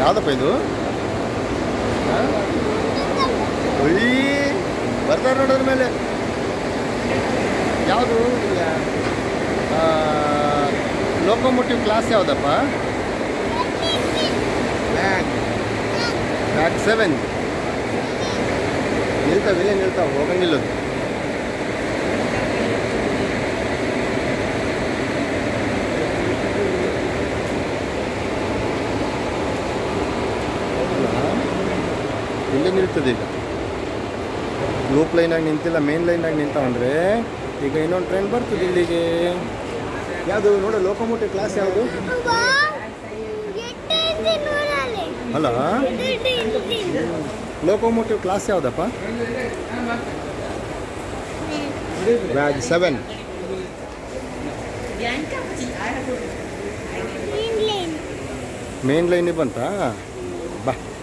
ಯಾವುದಪ್ಪ ಇದು ಒಯ್ಯಿ ಬರ್ತಾರೆ ನೋಡೋದ್ರ ಮೇಲೆ ಯಾವುದು ಲೋಕೋಮೋಟಿವ್ ಕ್ಲಾಸ್ ಯಾವುದಪ್ಪ ಬ್ಯಾಗ್ ಬ್ಯಾಗ್ ಸೆವೆನ್ ನಿಲ್ತಾವೆ ಇಲ್ಲೇ ನಿಲ್ತಾವೆ ಹೋಗಂಗಿಲ್ಲ ಅದು ಇಲ್ಲೇ ನಿಲ್ತದೆ ಈಗ ಲೂಪ್ ಲೈನಾಗಿ ನಿಂತಿಲ್ಲ ಮೇನ್ ಲೈನಾಗಿ ನಿಂತಾವಂದ್ರೆ ಈಗ ಇನ್ನೊಂದು ಟ್ರೈನ್ ಬರ್ತದೆ ಇಲ್ಲಿಗೆ ಯಾವುದು ನೋಡು ಲೋಕೋಮೋಟಿವ್ ಕ್ಲಾಸ್ ಯಾವುದು ಅಲ್ಲ ಲೋಕೋಮೋಟಿವ್ ಕ್ಲಾಸ್ ಯಾವುದಪ್ಪ ಬ್ಯಾಗ್ ಸೆವೆನ್ ಮೇನ್ ಲೈನಿಗೆ ಬಂತಾ ಬಾ